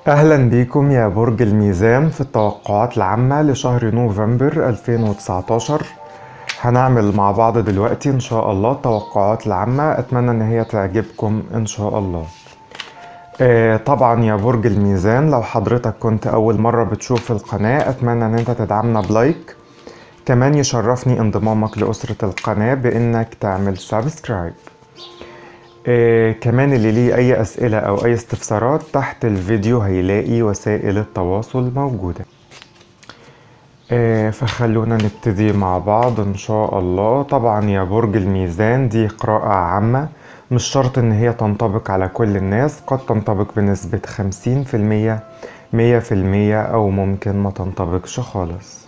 أهلا بيكم يا برج الميزان في التوقعات العامة لشهر نوفمبر 2019 هنعمل مع بعض دلوقتي إن شاء الله التوقعات العامة أتمنى إن هي تعجبكم إن شاء الله آه طبعا يا برج الميزان لو حضرتك كنت أول مرة بتشوف القناة أتمنى إن أنت تدعمنا بلايك كمان يشرفني انضمامك لأسرة القناة بإنك تعمل سبسكرايب آه كمان اللي ليه أي أسئلة أو أي استفسارات تحت الفيديو هيلاقي وسائل التواصل موجودة آه فخلونا نبتدي مع بعض إن شاء الله طبعا يا برج الميزان دي قراءة عامة مش شرط إن هي تنطبق على كل الناس قد تنطبق بنسبة خمسين في المية مية في المية أو ممكن ما تنطبقش خالص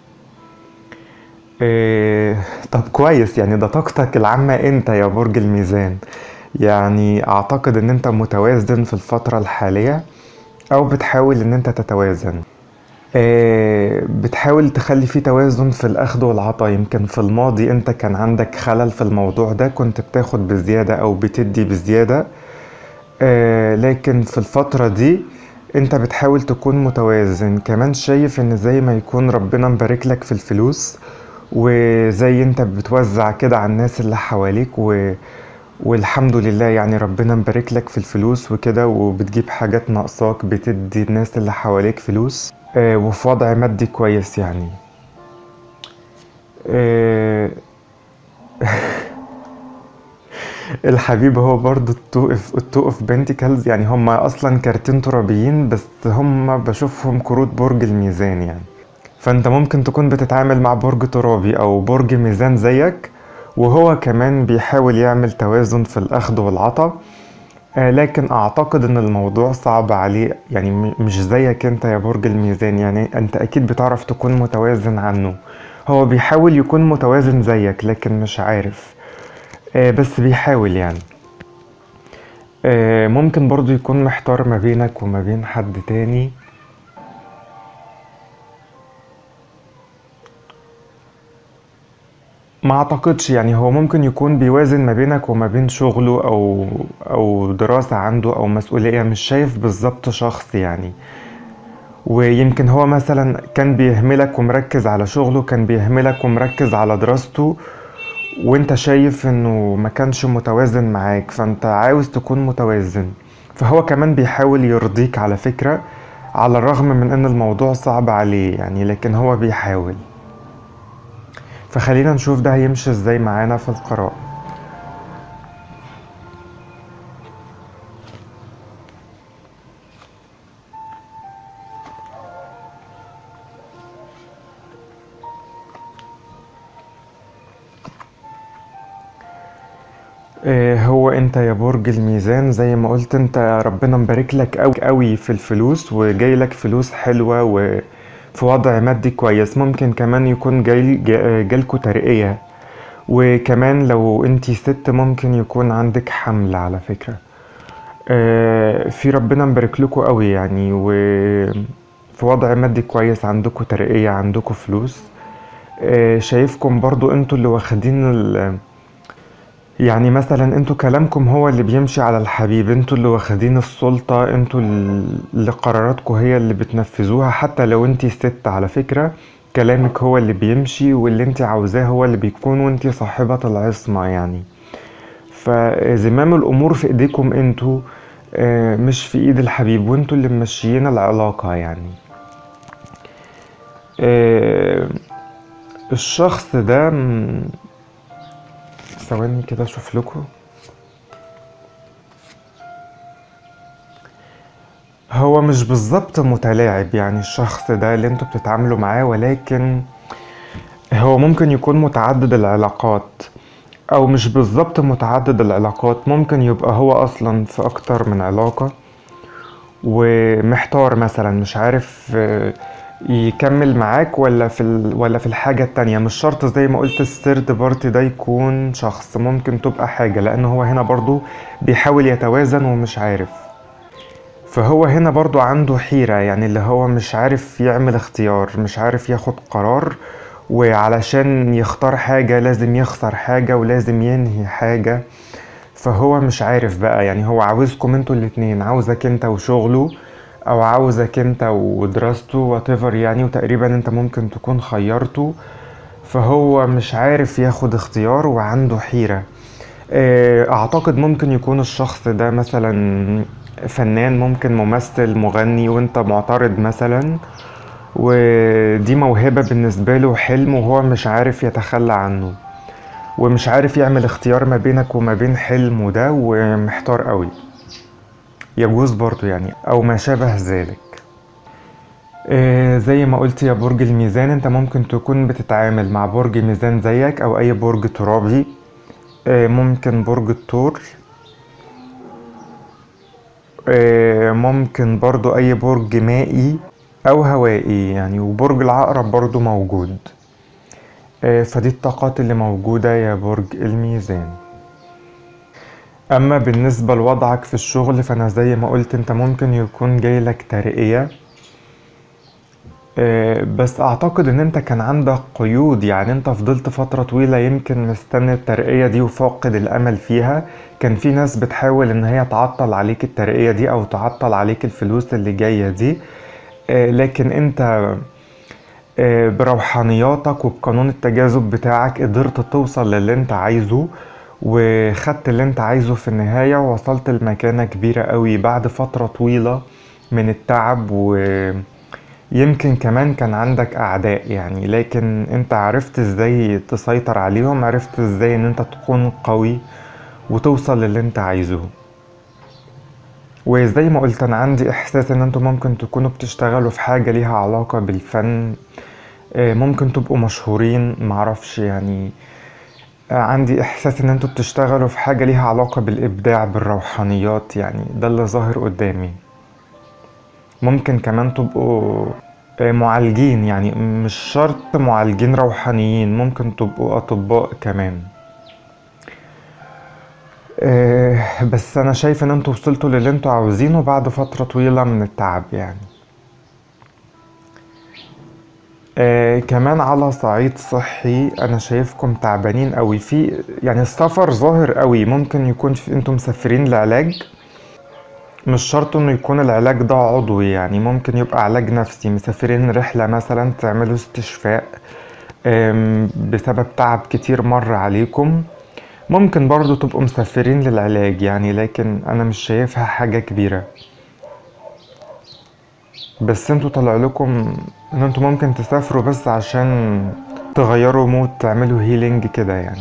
إيه طب كويس يعني ده طاقتك العامة انت يا برج الميزان يعني اعتقد ان انت متوازن في الفترة الحالية او بتحاول ان انت تتوازن إيه بتحاول تخلي في توازن في الاخذ والعطاء يمكن في الماضي انت كان عندك خلل في الموضوع ده كنت بتاخد بزيادة او بتدي بزيادة إيه لكن في الفترة دي انت بتحاول تكون متوازن كمان شايف ان زي ما يكون ربنا مبارك لك في الفلوس وزي انت بتوزع كده على الناس اللي حواليك و... والحمد لله يعني ربنا مبارك لك في الفلوس وكده وبتجيب حاجات ناقصاك بتدي الناس اللي حواليك فلوس آه وفي وضع مادي كويس يعني آه الحبيب هو برضو التوقف التوقف بنتيكلز يعني هما اصلا كارتين ترابيين بس هما بشوفهم كروت برج الميزان يعني فانت ممكن تكون بتتعامل مع برج ترابي او برج ميزان زيك وهو كمان بيحاول يعمل توازن في الاخذ والعطاء آه لكن اعتقد ان الموضوع صعب عليه يعني مش زيك انت يا برج الميزان يعني انت اكيد بتعرف تكون متوازن عنه هو بيحاول يكون متوازن زيك لكن مش عارف آه بس بيحاول يعني آه ممكن برضو يكون محتار ما بينك وما بين حد تاني ما اعتقدش يعني هو ممكن يكون بيوازن ما بينك وما بين شغله او او دراسة عنده او مسؤولية مش شايف بالظبط شخص يعني ويمكن هو مثلا كان بيهملك ومركز على شغله كان بيهملك ومركز على دراسته وانت شايف انه ما كانش متوازن معاك فانت عاوز تكون متوازن فهو كمان بيحاول يرضيك على فكرة على الرغم من ان الموضوع صعب عليه يعني لكن هو بيحاول فخلينا نشوف ده هيمشي ازاي معانا في القراءة هو انت يا برج الميزان زي ما قلت انت ربنا مبارك لك قوي قوي في الفلوس وجاي لك فلوس حلوة و في وضع مادي كويس ممكن كمان يكون جاي جالكوا ترقية وكمان لو انتي ست ممكن يكون عندك حمل على فكرة في ربنا مبارك لكم قوي يعني وفي وضع مادي كويس عندكوا ترقية عندكوا فلوس شايفكم برضو انتوا اللي واخدين ال يعني مثلا انتوا كلامكم هو اللي بيمشي على الحبيب انتوا اللي واخدين السلطة انتوا اللي قراراتكم هي اللي بتنفذوها حتى لو انتي ست على فكرة كلامك هو اللي بيمشي واللي انتي عاوزاه هو اللي بيكون وانتي صاحبة العصمة يعني فزمام الامور في ايديكم انتوا مش في ايد الحبيب وانتوا اللي ممشيين العلاقة يعني الشخص ده ثواني كده اشوف لكم هو مش بالظبط متلاعب يعني الشخص ده اللي انتوا بتتعاملوا معاه ولكن هو ممكن يكون متعدد العلاقات او مش بالظبط متعدد العلاقات ممكن يبقى هو اصلا في اكتر من علاقة ومحتار مثلا مش عارف يكمل معاك ولا في ال... ولا في الحاجة التانية مش شرط زي ما قلت الثيرد بارتي ده يكون شخص ممكن تبقى حاجة لأن هو هنا برضو بيحاول يتوازن ومش عارف فهو هنا برضو عنده حيرة يعني اللي هو مش عارف يعمل اختيار مش عارف ياخد قرار وعلشان يختار حاجة لازم يخسر حاجة ولازم ينهي حاجة فهو مش عارف بقى يعني هو عاوزكم انتوا الاتنين عاوزك انت وشغله او عاوزك انت ودراسته whatever يعني وتقريبا انت ممكن تكون خيرته فهو مش عارف ياخد اختيار وعنده حيرة آه، اعتقد ممكن يكون الشخص ده مثلا فنان ممكن ممثل مغني وانت معترض مثلا ودي موهبة بالنسبة له حلم وهو مش عارف يتخلى عنه ومش عارف يعمل اختيار ما بينك وما بين حلمه ده ومحتار قوي يجوز برضو يعني او ما شابه ذلك آه، زي ما قلت يا برج الميزان انت ممكن تكون بتتعامل مع برج ميزان زيك او اي برج ترابي آه، ممكن برج الثور آه، ممكن برضو اي برج مائي او هوائي يعني وبرج العقرب برضو موجود آه، فدي الطاقات اللي موجودة يا برج الميزان اما بالنسبة لوضعك في الشغل فانا زي ما قلت انت ممكن يكون جايلك ترقية آه، بس اعتقد ان انت كان عندك قيود يعني انت فضلت فترة طويلة يمكن مستني الترقية دي وفاقد الامل فيها كان في ناس بتحاول ان هي تعطل عليك الترقية دي او تعطل عليك الفلوس اللي جاية دي آه، لكن انت آه، بروحانياتك وبقانون التجاذب بتاعك قدرت توصل للي انت عايزه وخدت اللي انت عايزه في النهاية ووصلت لمكانة كبيرة قوي بعد فترة طويلة من التعب ويمكن كمان كان عندك أعداء يعني لكن انت عرفت ازاي تسيطر عليهم عرفت ازاي ان انت تكون قوي وتوصل للي انت عايزه وزي ما قلت انا عندي احساس ان انتوا ممكن تكونوا بتشتغلوا في حاجة ليها علاقة بالفن آه، ممكن تبقوا مشهورين معرفش يعني آه، عندي احساس ان انتوا بتشتغلوا في حاجة ليها علاقة بالابداع بالروحانيات يعني ده اللي ظاهر قدامي ممكن كمان تبقوا آه، معالجين يعني مش شرط معالجين روحانيين ممكن تبقوا اطباء كمان آه، بس انا شايف ان انتوا وصلتوا للي انتوا عاوزينه بعد فترة طويلة من التعب يعني آه كمان على صعيد صحي انا شايفكم تعبانين قوي في يعني السفر ظاهر قوي ممكن يكون في انتم مسافرين لعلاج مش شرط انه يكون العلاج ده عضوي يعني ممكن يبقى علاج نفسي مسافرين رحلة مثلا تعملوا استشفاء آم، بسبب تعب كتير مر عليكم ممكن برضو تبقوا مسافرين للعلاج يعني لكن انا مش شايفها حاجة كبيرة بس انتوا طلع لكم ان انتوا ممكن تسافروا بس عشان تغيروا مود تعملوا هيلينج كده يعني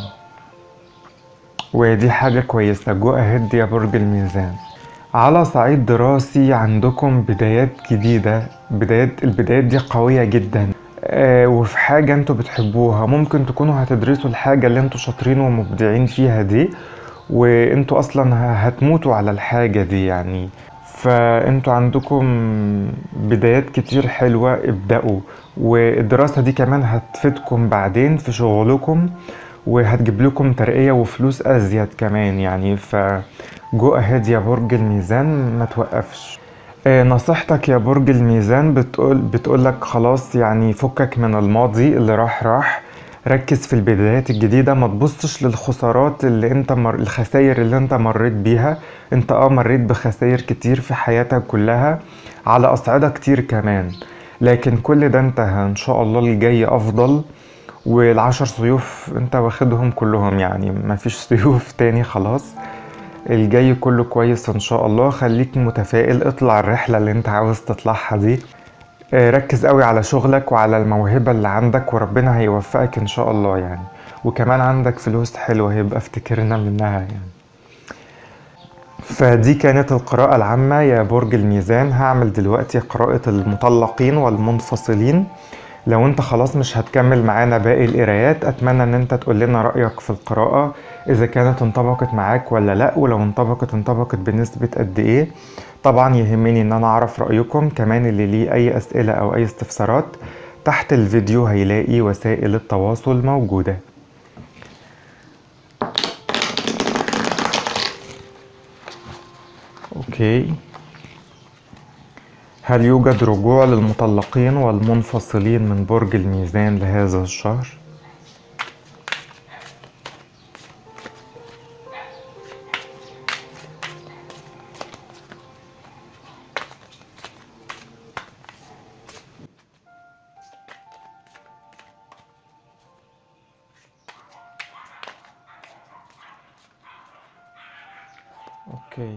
ودي حاجة كويسة جو اهيد يا برج الميزان على صعيد دراسي عندكم بدايات جديدة بدايات البدايات دي قوية جدا آه وفي حاجة انتوا بتحبوها ممكن تكونوا هتدرسوا الحاجة اللي انتوا شاطرين ومبدعين فيها دي وانتوا اصلا ه- هتموتوا على الحاجة دي يعني فانتوا عندكم بدايات كتير حلوة ابدأوا والدراسة دي كمان هتفيدكم بعدين في شغلكم وهتجيب لكم ترقية وفلوس أزيد كمان يعني فجو أهيد يا برج الميزان ما توقفش آه، نصيحتك يا برج الميزان بتقول بتقولك خلاص يعني فكك من الماضي اللي راح راح ركز في البدايات الجديدة ما تبصش للخسارات اللي انت مر... الخسائر اللي انت مريت بيها انت اه مريت بخسائر كتير في حياتك كلها على أصعدة كتير كمان لكن كل ده انتهى ان شاء الله الجاي افضل والعشر سيوف انت واخدهم كلهم يعني مفيش سيوف تاني خلاص الجاي كله كويس ان شاء الله خليك متفائل اطلع الرحلة اللي انت عاوز تطلعها دي آه، ركز قوي على شغلك وعلى الموهبة اللي عندك وربنا هيوفقك ان شاء الله يعني وكمان عندك فلوس حلوة هيبقى افتكرنا منها يعني فدي كانت القراءة العامة يا برج الميزان هعمل دلوقتي قراءة المطلقين والمنفصلين لو انت خلاص مش هتكمل معانا باقي القرايات اتمنى ان انت تقول لنا رأيك في القراءة اذا كانت انطبقت معاك ولا لا ولو انطبقت انطبقت بنسبة قد ايه طبعا يهمني ان انا اعرف رأيكم كمان اللي ليه اي اسئلة او اي استفسارات تحت الفيديو هيلاقي وسائل التواصل موجودة اوكي هل يوجد رجوع للمطلقين والمنفصلين من برج الميزان لهذا الشهر؟ اوكي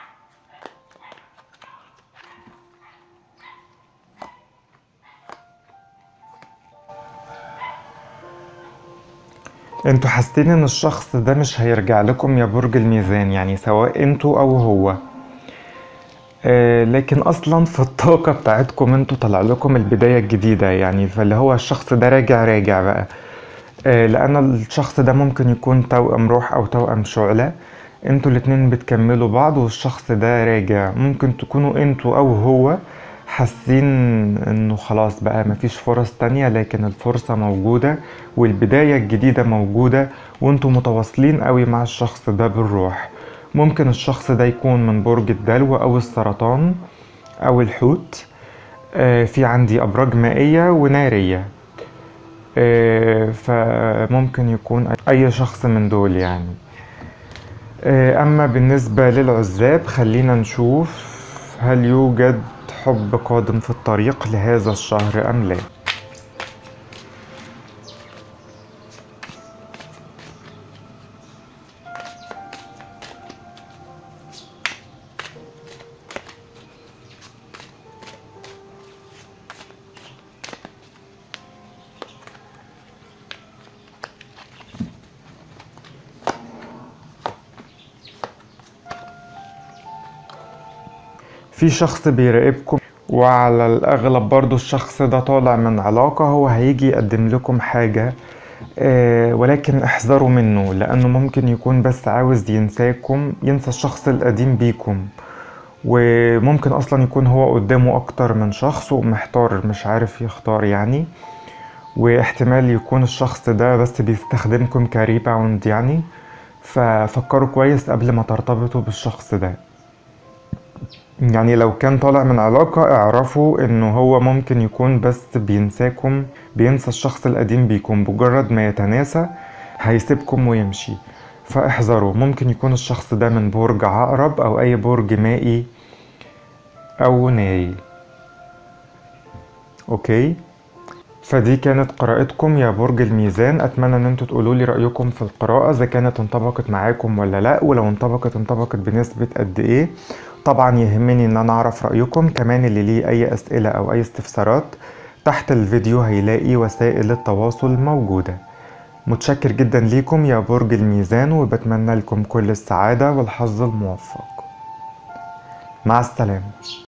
انتوا حاسين ان الشخص ده مش هيرجع لكم يا برج الميزان يعني سواء انتوا او هو آه لكن اصلا في الطاقة بتاعتكم انتوا طلع لكم البداية الجديدة يعني فاللي هو الشخص ده راجع راجع بقى آه لان الشخص ده ممكن يكون توأم روح او توأم شعلة انتوا الاتنين بتكملوا بعض والشخص ده راجع ممكن تكونوا انتوا او هو حاسين انه خلاص بقى مفيش فرص تانية لكن الفرصة موجودة والبداية الجديدة موجودة وانتوا متواصلين قوي مع الشخص ده بالروح ممكن الشخص ده يكون من برج الدلو او السرطان او الحوت آه في عندي ابراج مائية ونارية آه فممكن يكون اي شخص من دول يعني آه اما بالنسبة للعزاب خلينا نشوف هل يوجد حب قادم في الطريق لهذا الشهر أم لا في شخص بيراقبكم وعلى الأغلب برضو الشخص ده طالع من علاقة هو هيجي يقدم لكم حاجة آه ولكن احذروا منه لأنه ممكن يكون بس عاوز ينساكم ينسى الشخص القديم بيكم وممكن أصلا يكون هو قدامه أكتر من شخص ومحتار مش عارف يختار يعني واحتمال يكون الشخص ده بس بيستخدمكم كريباوند يعني ففكروا كويس قبل ما ترتبطوا بالشخص ده يعني لو كان طالع من علاقة اعرفوا انه هو ممكن يكون بس بينساكم بينسى الشخص القديم بيكم مجرد ما يتناسى هيسيبكم ويمشي فاحذروا ممكن يكون الشخص ده من برج عقرب او اي برج مائي او ناري اوكي فدي كانت قراءتكم يا برج الميزان اتمنى ان انتوا تقولوا لي رايكم في القراءه اذا كانت انطبقت معاكم ولا لا ولو انطبقت انطبقت بنسبه قد ايه طبعا يهمني ان انا اعرف رايكم كمان اللي ليه اي اسئله او اي استفسارات تحت الفيديو هيلاقي وسائل التواصل موجوده متشكر جدا ليكم يا برج الميزان وبتمنى لكم كل السعاده والحظ الموفق مع السلامه